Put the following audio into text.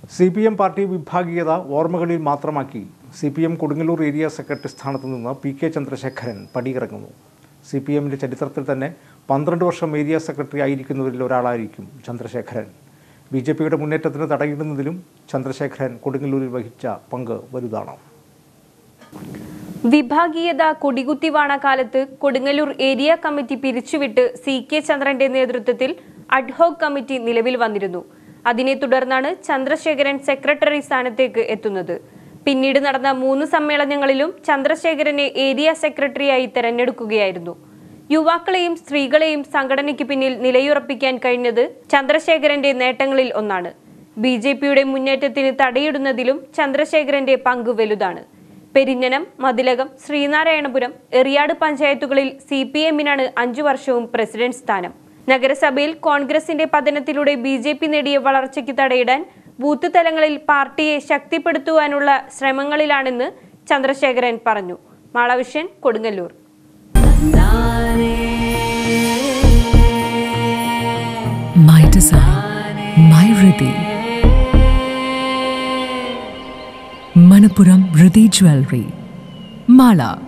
C P M party വിഭാഗീയത ഓർമ്മകളിൽ മാത്രമാക്കി C P M Kodungallur area secretary സ്ഥാനത്ത് നിന്ന് പി കെ ചന്ദ്രശേഖരൻ പടിയിറങ്ങുന്നു സി പി എമ്മിൻ്റെ ചരിത്രത്തിൽ തന്നെ പന്ത്രണ്ട് വർഷം ഏരിയ സെക്രട്ടറി ആയിരിക്കുന്നവരിൽ ഒരാളായിരിക്കും ചന്ദ്രശേഖരൻ ബി ജെ പിയുടെ മുന്നേറ്റത്തിന് തടയിടുന്നതിലും ചന്ദ്രശേഖരൻ കൊടുങ്ങല്ലൂരിൽ വഹിച്ച പങ്ക് വലുതാണ് വിഭാഗീയത കൊടികുത്തിവാണ കാലത്ത് കൊടുങ്ങല്ലൂർ ഏരിയ കമ്മിറ്റി പിരിച്ചുവിട്ട് സി കെ ചന്ദ്രന്റെ നേതൃത്വത്തിൽ അഡ്ഹോക് കമ്മിറ്റി നിലവിൽ വന്നിരുന്നു അതിനെ തുടർന്നാണ് ചന്ദ്രശേഖരൻ സെക്രട്ടറി സ്ഥാനത്തേക്ക് എത്തുന്നത് പിന്നീട് നടന്ന മൂന്ന് സമ്മേളനങ്ങളിലും ചന്ദ്രശേഖരനെ ഏരിയ സെക്രട്ടറിയായി തെരഞ്ഞെടുക്കുകയായിരുന്നു യുവാക്കളെയും സ്ത്രീകളെയും സംഘടനയ്ക്ക് പിന്നിൽ നിലയുറപ്പിക്കാൻ കഴിഞ്ഞത് ചന്ദ്രശേഖരന്റെ നേട്ടങ്ങളിൽ ഒന്നാണ് ബി ജെ പിയുടെ മുന്നേറ്റത്തിന് തടയിടുന്നതിലും ചന്ദ്രശേഖരന്റെ പങ്ക് വലുതാണ് പെരിഞ്ഞനം മതിലകം ശ്രീനാരായണപുരം എറിയാട് പഞ്ചായത്തുകളിൽ സി പി എമ്മിനാണ് അഞ്ചു വർഷവും പ്രസിഡന്റ് സ്ഥാനം നഗരസഭയിൽ കോൺഗ്രസിന്റെ പതനത്തിലൂടെ ബി ജെ പി നേടിയ വളർച്ചയ്ക്ക് തടയിടാൻ ബൂത്ത് തലങ്ങളിൽ പാർട്ടിയെ ശക്തിപ്പെടുത്തുവാനുള്ള ശ്രമങ്ങളിലാണെന്ന് ചന്ദ്രശേഖരൻ പറഞ്ഞു മാളവിഷ്യൻ Kodungallur My design, my Riddhi. Manapuram Riddhi Jewelry. Mala.